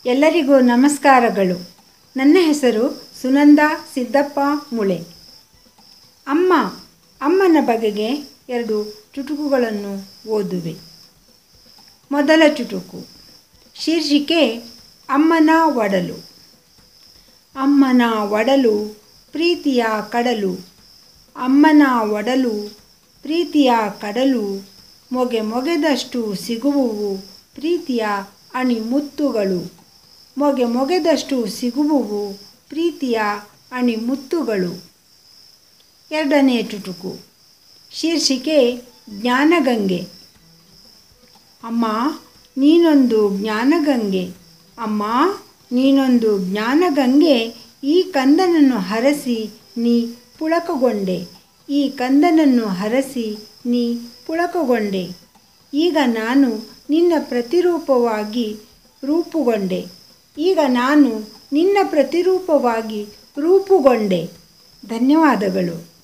ಎಲ್ಲರಿಗೂ ನಮಸ್ಕಾರಗಳು ನನ್ನ ಹೆಸರು ಸುನಂದ ಸಿದ್ದಪ್ಪ ಮುಳೆ ಅಮ್ಮ ಅಮ್ಮನ ಬಗೆಗೆ ಎರಡು ಚುಟುಕುಗಳನ್ನು ಓದುವೆ ಮೊದಲ ಚುಟುಕು ಶೀರ್ಷಿಕೆ ಅಮ್ಮನ ಒಡಲು ಅಮ್ಮನ ಒಡಲು ಪ್ರೀತಿಯ ಕಡಲು ಅಮ್ಮನ ಒಡಲು ಪ್ರೀತಿಯ ಕಡಲು ಮೊಗೆ ಮೊಗೆದಷ್ಟು ಸಿಗುವುವು ಪ್ರೀತಿಯ ಅಣಿಮುತ್ತುಗಳು ಮೊಗೆ ಮೊಗೆದಷ್ಟು ಸಿಗುವುವು ಪ್ರೀತಿಯ ಅಣಿಮುತ್ತುಗಳು ಎರಡನೇ ಚುಟುಕು ಶೀರ್ಷಿಕೆ ಜ್ಞಾನಗಂಗೆ ಅಮ್ಮ ನೀನೊಂದು ಜ್ಞಾನಗಂಗೆ ಅಮ್ಮ ನೀನೊಂದು ಜ್ಞಾನಗಂಗೆ ಈ ಕಂದನನ್ನು ಹರಸಿ ನೀ ಪುಳಕಗೊಂಡೆ ಈ ಕಂದನನ್ನು ಹರಸಿ ನೀ ಪುಳಕಗೊಂಡೆ ಈಗ ನಾನು ನಿನ್ನ ಪ್ರತಿರೂಪವಾಗಿ ರೂಪುಗೊಂಡೆ ಈಗ ನಾನು ನಿನ್ನ ಪ್ರತಿರೂಪವಾಗಿ ರೂಪುಗೊಂಡೆ ಧನ್ಯವಾದಗಳು